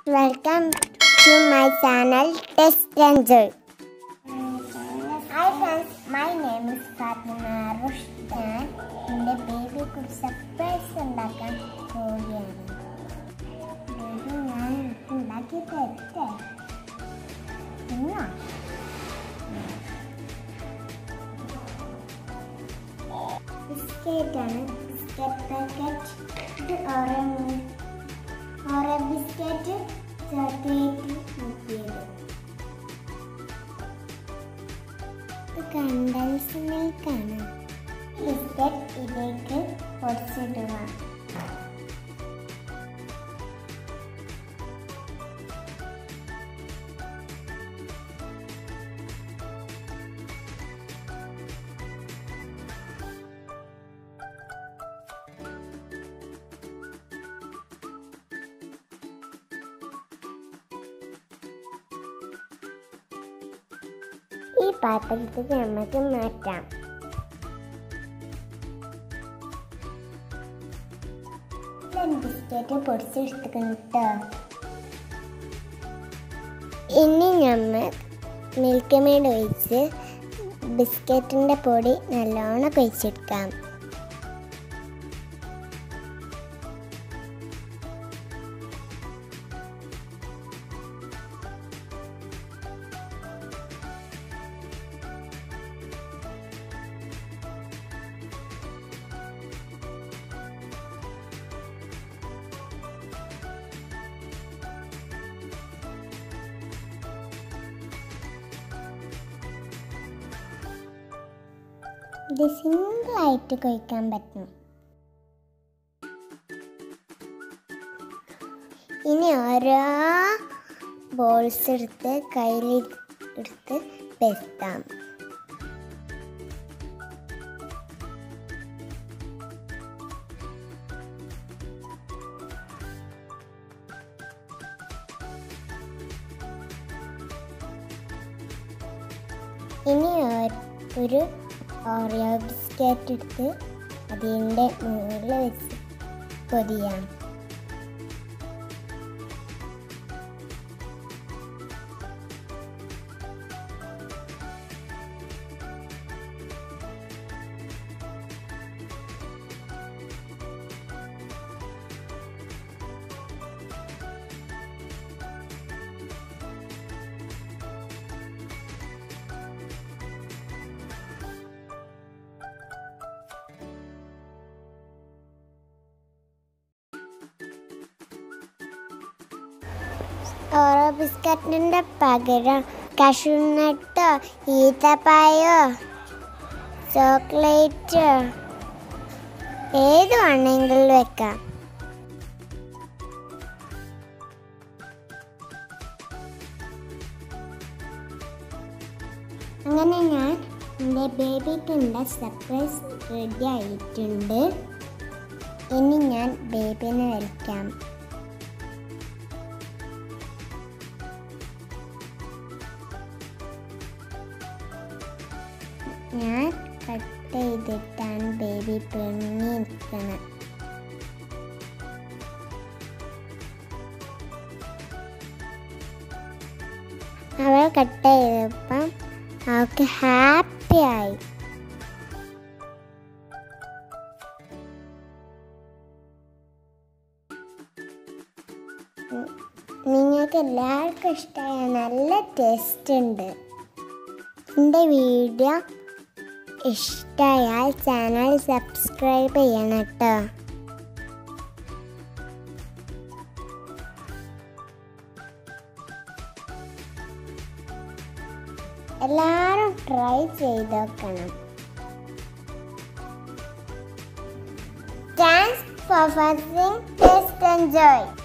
Welcome to my channel Test and Joy. Hi friends, my name is Fatima Rushdan. എൻ്റെ ബേബിക്ക് ഒരു surprise ഉണ്ടാക്കാൻ പോവുകയാണ് ബേബി ഞാൻ എനിക്ക് ഉണ്ടാക്കി തരട്ടെ തിന്നോ ബിസ്ക്കറ്റാണ് ബിസ്ക്കറ്റ് പാക്കറ്റ് ഇത് ഓരോ ഓരോ ബിസ്ക്കറ്റ് ചോക്ലേറ്റ് മുക്കിയത് ഇത് കണ്ടൻസ് മിൽക്കാണ് ബിസ്ക്കറ്റ് ഇതിലേക്ക് പൊടിച്ചിടുക ഈ പാത്രത്തിൽ നമുക്ക് മാറ്റാം ബിസ്ക്കറ്റ് പൊടിച്ചെടുത്തിക്കണം കേട്ടോ ഇനി നമ്മൾ മിൽക്ക് മെയ്ഡ് ഒഴിച്ച് ബിസ്ക്കറ്റിൻ്റെ പൊടി നല്ലോണം കൊഴിച്ചെടുക്കാം ഇത് സിമ്പിളായിട്ട് കഴിക്കാൻ പറ്റും ഇനി ഓരോ ബോൾസ് എടുത്ത് കയ്യിൽ എടുത്ത് പെരുത്താം ഇനി ഒരു- ഒരു ഓറിയോ ബിസ്ക്കറ്റ് എടുത്ത് അതിൻ്റെ മുകളിൽ വെച്ച് പൊതിയാം ഓരോ ബിസ്ക്കറ്റിൻ്റെ പകരം കശുനട്ടോ ഈത്തപ്പായോ ചോക്ലേറ്റോ ഏത് വേണമെങ്കിലും വെക്കാം അങ്ങനെ ഞാൻ എൻ്റെ ബേബിക്കുള്ള സർപ്രൈസ് റെഡി ആയിട്ടുണ്ട് ഇനി ഞാൻ ബേബിനെ വിളിക്കാം ഞാൻ കട്ട് ചെയ്തിട്ടാണ് ബേബി പിണങ്ങി നിൽക്കുന്നത് അവൾ കട്ട് ചെയ്തപ്പം അവൾക്ക് ഹാപ്പി ആയി ഉം, നിങ്ങൾക്ക് എല്ലാവർക്കും ഇഷ്ടമായ നല്ല ടേസ്റ്റ് ഉണ്ട് എൻ്റെ വീഡിയോ ഇഷ്ടമായാൽ ചാനൽ സബ്സ്ക്രൈബ് ചെയ്യണം കേട്ടോ എല്ലാവരും ട്രൈ ചെയ്ത് നോക്കണം thanks for watching taste enjoy